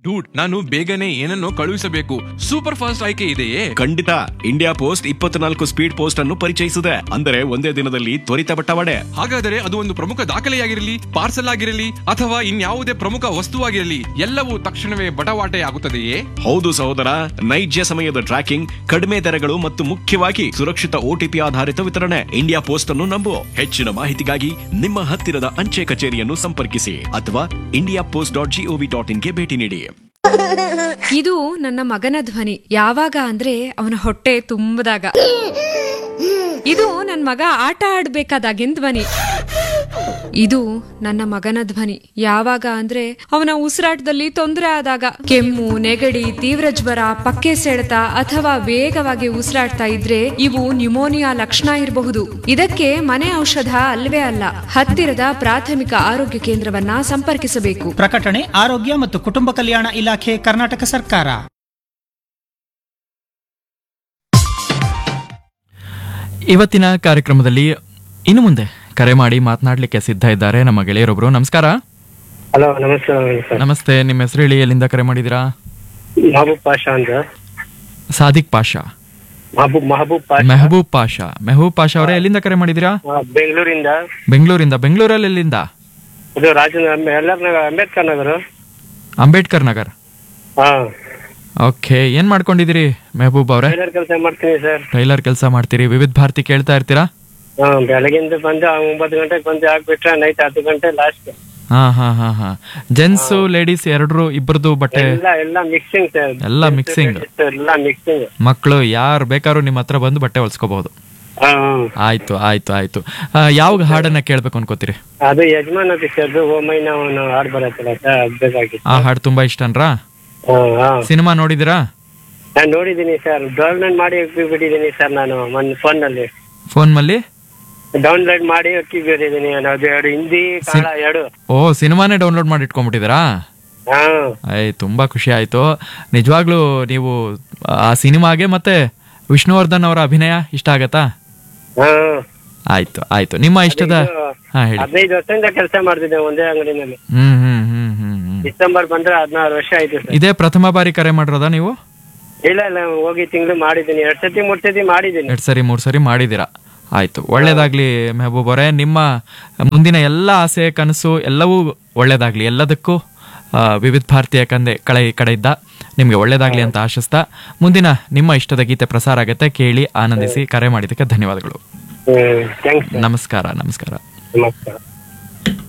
Dude ನಾನು ಬೇಗನೆ ಏನನ್ನೋ ಕಳುಹಿಸಬೇಕು ಸೂಪರ್ ಫಾಸ್ಟ್ ಆಯ್ಕೆ ಇದೆಯೇ ಖಂಡಿತ ಇಂಡಿಯಾ ಪೋಸ್ಟ್ ಇಪ್ಪತ್ನಾಲ್ಕು ಸ್ಪೀಡ್ ಪೋಸ್ಟ್ ಅನ್ನು ಪರಿಚಯಿಸಿದೆ ಅಂದರೆ ಒಂದೇ ದಿನದಲ್ಲಿ ತ್ವರಿತ ಬಟ್ಟವಾಡೆ ಹಾಗಾದರೆ ಅದು ಒಂದು ಪ್ರಮುಖ ದಾಖಲೆಯಾಗಿರಲಿ ಪಾರ್ಸಲ್ ಆಗಿರಲಿ ಅಥವಾ ಇನ್ಯಾವುದೇ ಪ್ರಮುಖ ವಸ್ತುವಾಗಿರಲಿ ಎಲ್ಲವೂ ತಕ್ಷಣವೇ ಬಟವಾಟೆ ಆಗುತ್ತದೆಯೇ ಹೌದು ಸಹೋದರ ನೈಜ ಸಮಯದ ಟ್ರ್ಯಾಕಿಂಗ್ ಕಡಿಮೆ ದರಗಳು ಮತ್ತು ಮುಖ್ಯವಾಗಿ ಸುರಕ್ಷಿತ ಓಟಿಪಿ ಆಧಾರಿತ ವಿತರಣೆ ಇಂಡಿಯಾ ಪೋಸ್ಟ್ ಅನ್ನು ನಂಬು ಹೆಚ್ಚಿನ ಮಾಹಿತಿಗಾಗಿ ನಿಮ್ಮ ಹತ್ತಿರದ ಅಂಚೆ ಕಚೇರಿಯನ್ನು ಸಂಪರ್ಕಿಸಿ ಅಥವಾ India post dot GOV dot ಇನ್ಗೆ ಭೇಟಿ ನೀಡಿ ಇದು ನನ್ನ ಮಗನ ಧ್ವನಿ ಯಾವಾಗ ಅಂದ್ರೆ ಅವನ ಹೊಟ್ಟೆ ತುಂಬದಾಗ ಇದು ನನ್ನ ಮಗ ಆಟ ಆಡ್ಬೇಕಾದಾಗಿನ ಧ್ವನಿ ಇದು ನನ್ನ ಮಗನ ಧ್ವನಿ ಯಾವಾಗ ಅಂದ್ರೆ ಅವನ ಉಸಿರಾಟದಲ್ಲಿ ತೊಂದರೆ ಆದಾಗ ಕೆಮ್ಮು ನೆಗಡಿ ತೀವ್ರ ಜ್ವರ ಪಕ್ಕೆ ಸೆಳೆತ ಅಥವಾ ವೇಗವಾಗಿ ಉಸಿರಾಡ್ತಾ ಇದ್ರೆ ಇವು ನ್ಯುಮೋನಿಯಾ ಲಕ್ಷಣ ಇರಬಹುದು ಇದಕ್ಕೆ ಮನೆ ಔಷಧ ಅಲ್ವೇ ಅಲ್ಲ ಹತ್ತಿರದ ಪ್ರಾಥಮಿಕ ಆರೋಗ್ಯ ಕೇಂದ್ರವನ್ನ ಸಂಪರ್ಕಿಸಬೇಕು ಪ್ರಕಟಣೆ ಆರೋಗ್ಯ ಮತ್ತು ಕುಟುಂಬ ಕಲ್ಯಾಣ ಇಲಾಖೆ ಕರ್ನಾಟಕ ಸರ್ಕಾರ ಇವತ್ತಿನ ಕಾರ್ಯಕ್ರಮದಲ್ಲಿ ಇನ್ನು ಮುಂದೆ ಕರೆ ಮಾಡಿ ಮಾತನಾಡಲಿಕ್ಕೆ ಸಿದ್ಧ ಇದ್ದಾರೆ ನಮ್ಮ ಗೆಳೆಯರೊಬ್ರು ನಮಸ್ಕಾರ ಹಲೋ ನಮಸ್ತೆ ಸರ್ ನಮಸ್ತೆ ನಿಮ್ಮ ಹೆಸರು ಹೇಳಿ ಎಲ್ಲಿಂದ ಕರೆ ಮಾಡಿದ್ದೀರಾ ಮಹಬೂಬ್ ಪಾಷಾ ಅಂತ ಸಾದಿಕ್ ಪಾಷಾ ಮಹಬೂಬ್ ಮಹಬೂಬ್ ಪಾಷಾ ಮೆಹಬೂಬ್ ಪಾಷಾ ಮೆಹಬೂಬ್ ಪಾಷಾ ಅವರೇ ಎಲ್ಲಿಂದ ಕರೆ ಮಾಡಿದ್ದೀರಾ ಆ, ಬೆಂಗಳೂರಿಂದ ಬೆಂಗಳೂರಿಂದ ಬೆಂಗಳೂರಲ್ಲಿ ಎಲ್ಲಿಂದ ಇದು ರಾಜೇಂದ್ರ ಎಲ್ಲರ ನಗರ ಅಂಬೇಡ್ಕರ್ ನಗರ ಅಂಬೇಡ್ಕರ್ ನಗರ್ ಹಾ ಓಕೆ ಏನ್ ಮಾಡ್ಕೊಂಡಿದ್ದೀರಿ ಮೆಹಬೂಬ್ ಅವರೇ ಟೈಲರ್ ಕೆಲಸ ಮಾಡ್ತೀನಿ ಸರ್ ಟೈಲರ್ ಕೆಲಸ ಮಾಡ್ತೀರಿ ವಿವಿಧ ಭಾರತಿ ಕೇಳ್ತಾ ಇರ್ತೀರಾ ಹಾ ಬೆಳಗಿಂದ ಬಂದು ಒಂಬತ್ತು ಗಂಟೆಗೆ ಬಂದು ಆಗ್ಬಿಟ್ರೆ ನೈಟ್ ಹತ್ತು ಗಂಟೆ ಲಾಸ್ಟ್ ಹಾ ಹಾ ಹಾ ಹಾ ಜೆಂಟ್ಸ್ ಲೇಡೀಸ್ ಎರಡ್ರು ಇಬ್ಬರದು ಬಟ್ಟೆ ಎಲ್ಲ ಎಲ್ಲ ಮಿಕ್ಸಿಂಗ್ ಸರ್ ಎಲ್ಲ mixing. ಎಲ್ಲ ಮಿಕ್ಸಿಂಗ್ ಮಕ್ಕಳು ಯಾರು ಬೇಕಾದ್ರೂ ನಿಮ್ಮ ಹತ್ರ ಬಂದು ಬಟ್ಟೆ ಹೊಲ್ಸ್ಕೋಬಹುದು ಹಾ ಆಯ್ತು ಆಯ್ತು ಆಯ್ತು ಆ, ಯಾವ ಹಾಡನ್ನ ಕೇಳ್ಬೇಕು ಅನ್ಕೋತೀರಿ ಅದು ಯಜಮಾನ ಪಿಕ್ಚರ್ದು ಓ ಮೈನ ಅವನು ಹಾಡು ಬರತ್ತಲ್ಲ ಸರ್ ಅದು ಬೇಕಾಗಿತ್ತು ಆ ಹಾಡು ತುಂಬಾ ಇಷ್ಟನ್ರಾ ಹಾ ಹಾ ಸಿನಿಮಾ ನೋಡಿದಿರಾ ನಾನು ನೋಡಿದ್ದೀನಿ ಸರ್ ಡೌನ್ಲೋಡ್ ಮಾಡಿ ಬಿಟ್ಟಿದ್ದೀನಿ ಸರ್ ನಾನು ಮೊನ್ನೆ ಫೋನಲ್ಲಿ ಫೋನ್ ಮಲ್ಲಿ ಡೌನ್ಲೋಡ್ ಮಾಡಿ ಬಿಟ್ಟಿದ್ದೀನಿ ಅದು ಎರಡು ಹಿಂದಿ ಕನ್ನಡ ಎರಡು ಓ ಸಿನಿಮಾನೇ ಡೌನ್ಲೋಡ್ ಮಾಡಿ ಇಟ್ಕೊಂಡ್ಬಿಟ್ಟಿದ್ದೀರಾ ಹಾ ಐ ತುಂಬಾ ಖುಷಿ ಆಯ್ತು ನಿಜವಾಗ್ಲೂ ನೀವು ಆ ಸಿನಿಮಾಗೆ ಮತ್ತೆ ವಿಷ್ಣುವರ್ಧನ್ ಅವರ ಅಭಿನಯ ಇಷ್ಟ ಆಗತ್ತಾ ಹಾ ಆಯ್ತು ಆಯ್ತು ನಿಮ್ಮ ಇಷ್ಟದ ಹಾ ಹೇಳಿ ಹದಿನೈದು ವರ್ಷದಿಂದ ಕೆಲಸ ಮಾಡ್ತಿದ್ದೆ ಒಂದೇ ಅಂಗಡಿನಲ್ಲಿ ಹ್ಮ್ ಹ್ಮ್ ಹ್ಮ್ ಹ್ಮ್ ಹ್ಮ್ ಡಿಸೆಂಬರ್ ಬಂದ್ರೆ ಹದಿನಾರು ವರ್ಷ ಆಯ್ತು ಸರ್ ಇದೇ ಪ್ರಥಮ ಬಾರಿ ಕರೆ ಮಾಡಿರೋದಾ ನೀವು ಇಲ್ಲ ಇಲ್ಲ ಹೋಗಿ ತಿಂಗಳು ಮಾಡಿದ್ದೀನಿ ಎರಡ್ ಸತಿ ಮೂರ್ ಸತಿ ಮಾಡಿದ್ದೀನಿ ಎರಡ್ ಸರಿ ಮೂರ್ ಸರಿ ಮಾಡಿದ್ದೀರಾ ಆಯ್ತು ಒಳ್ಳೇದಾಗ್ಲಿ ಮೆಹಬೂಬ್ ಅವರೇ ನಿಮ್ಮ ಮುಂದಿನ ಎಲ್ಲ ಆಸೆ ಕನಸು ಎಲ್ಲವೂ ಒಳ್ಳೇದಾಗ್ಲಿ ಎಲ್ಲದಕ್ಕೂ ಆ, ವಿವಿಧ ಭಾರತೀಯ ಕಂದೆ ಕಳೆ ಕಡೆಯಿಂದ ನಿಮಗೆ ಒಳ್ಳೇದಾಗ್ಲಿ ಅಂತ ಆಶಿಸ್ತಾ ಮುಂದಿನ ನಿಮ್ಮ ಇಷ್ಟದ ಗೀತೆ ಪ್ರಸಾರ ಆಗತ್ತೆ ಕೇಳಿ ಆನಂದಿಸಿ ಕರೆ ಮಾಡಿದ್ದಕ್ಕೆ ಧನ್ಯವಾದಗಳು ಹ್ಮ್ ಥ್ಯಾಂಕ್ಸ್ ನಮಸ್ಕಾರ ನಮಸ್ಕಾರ ನಮಸ್ಕಾರ